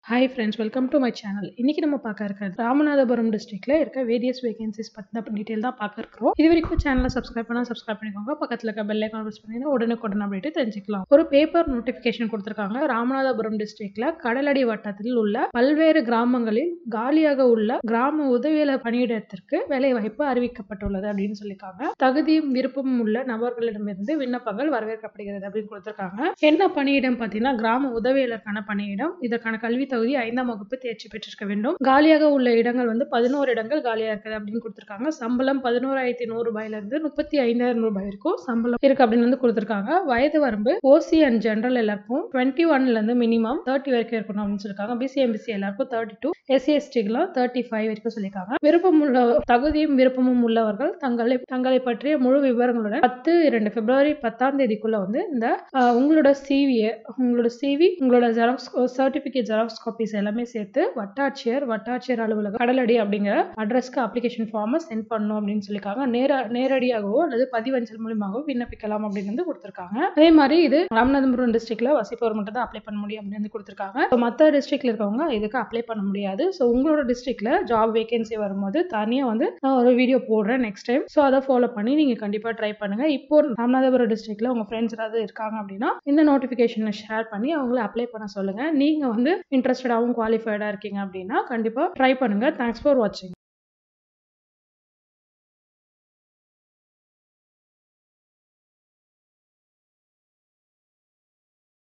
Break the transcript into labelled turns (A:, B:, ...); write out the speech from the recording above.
A: hi friends welcome to my channel இன்னைக்கு நம்ம பார்க்க இருக்கிறது ராமநாதபுரம் டிஸ்ட்ரிக்ட்ல இருக்க வேரியஸ் வேகன்சிஸ் பற்றின டீட்டெயில் தான் பார்க்க இருக்கிறோம் இது வரைக்கும் சேனலை சப்ஸ்கிரைப் பண்ணால் சப்ஸ்கிரைப் பண்ணிக்கோங்க பக்கத்தில் இருக்க பெல் ஐக்கான் ப்ரெஸ் பண்ணி உடனுக்குடன் அப்படின்ட்டு தெரிஞ்சுக்கலாம் ஒரு பேப்பர் நோட்டிஃபிகேஷன் கொடுத்துருக்காங்க ராமநாதபுரம் டிஸ்ட்ரிக்ட்ல கடலடி வட்டத்தில் உள்ள பல்வேறு கிராமங்களில் காலியாக உள்ள கிராம உதவியாளர் பணியிடத்திற்கு வேலை வாய்ப்பு அறிவிக்கப்பட்டுள்ளது அப்படின்னு சொல்லியிருக்காங்க தகுதியும் விருப்பமும் உள்ள நபர்களிடமிருந்து விண்ணப்பங்கள் வரவேற்கப்படுகிறது அப்படின்னு கொடுத்துருக்காங்க என்ன பணியிடம் பார்த்தீங்கன்னா கிராம உதவியாளருக்கான பணியிடம் இதற்கான கல்வி தகுதி ஐந்தாம் வகுப்பு தேர்ச்சி பெற்றிருக்க வேண்டும் காலியாக உள்ள இடங்கள் வந்து பதினோரு இடங்கள் காலியாக இருக்குது அப்படின்னு கொடுத்துருக்காங்க சம்பளம் பதினோராயிரத்தி நூறு ரூபாயில இருந்து முப்பத்தி ஐந்தாயிரம் ரூபாய் வரைக்கும் சம்பளம் இருக்கு அப்படின்னு வந்து கொடுத்துருக்காங்க வயது வரம்பு ஓசி அண்ட் ஜென்ரல் எல்லாருக்கும் டுவெண்ட்டி ஒன்ல இருந்து மினிமம் தேர்ட்டி வரைக்கும் இருக்கணும் அப்படின்னு சொல்லியிருக்காங்க பிசி எம்பிசி எல்லாருக்கும் தேர்ட்டி டூ எஸ்சி எஸ்டிக்குலாம் தேர்ட்டி ஃபைவ் வரைக்கும் சொல்லியிருக்காங்க விருப்பம் உள்ள தகுதியும் விருப்பமும் உள்ளவர்கள் தங்களை தங்களை பற்றிய முழு விவரங்களுடன் பத்து இரண்டு பிப்ரவரி பத்தாம் தேதிக்குள்ள வந்து இந்த அஹ், உங்களோட சிவியை உங்களோட சிவி உங்களோட ஜெராக்ஸ் சர்டிபிகேட் ஜெராக்ஸ் காப்பீஸ் எல்லாமே சேர்த்து வட்டாட்சியர் வட்டாட்சியர் அலுவலகம் கடலடி அப்படிங்கிற அட்ரஸ்க்கு அப்ளிகேஷன் ஃபார்மை சென்ட் பண்ணணும் அப்படின்னு சொல்லியிருக்காங்க நேர நேரடியாகவோ அல்லது பதிவஞ்சல் மூலியமாகவோ விண்ணப்பிக்கலாம் அப்படின்னு வந்து கொடுத்துருக்காங்க அதே மாதிரி இது ராமநாதபுரம் டிஸ்ட்ரிக்ட்ல வசிப்பவர் மட்டும் தான் அப்ளை பண்ண முடியும் அப்படின்னு வந்து கொடுத்துருக்காங்க ஸோ மற்ற டிஸ்ட்ரிக்ட்ல இருக்கவங்க இதுக்கு அப்ளை பண்ண முடியாது ஸோ உங்களோட டிஸ்ட்ரிக்ட்ல ஜாப் வேகன்சி வரும்போது தனியாக வந்து நான் ஒரு வீடியோ போடுறேன் நெக்ஸ்ட் டைம் ஸோ அதை ஃபாலோ பண்ணி நீங்கள் கண்டிப்பாக ட்ரை பண்ணுங்க இப்போ ராமநாதபுரம் டிஸ்ட்ரிக்ட்ல உங்கள் ஃப்ரெண்ட்ஸ் ஏதாவது இருக்காங்க அப்படின்னா இந்த நோட்டிஃபிகேஷனை ஷேர் பண்ணி அவங்கள அப்ளை பண்ண சொல்லுங்க நீங்கள் வந்து இன்ட்ரெஸ்டடாகவும் குவாலிஃபைடாக இருக்கீங்க அப்படின்னா கண்டிப்பாக ட்ரை பண்ணுங்க தேங்க்ஸ் ஃபார் வாட்சிங்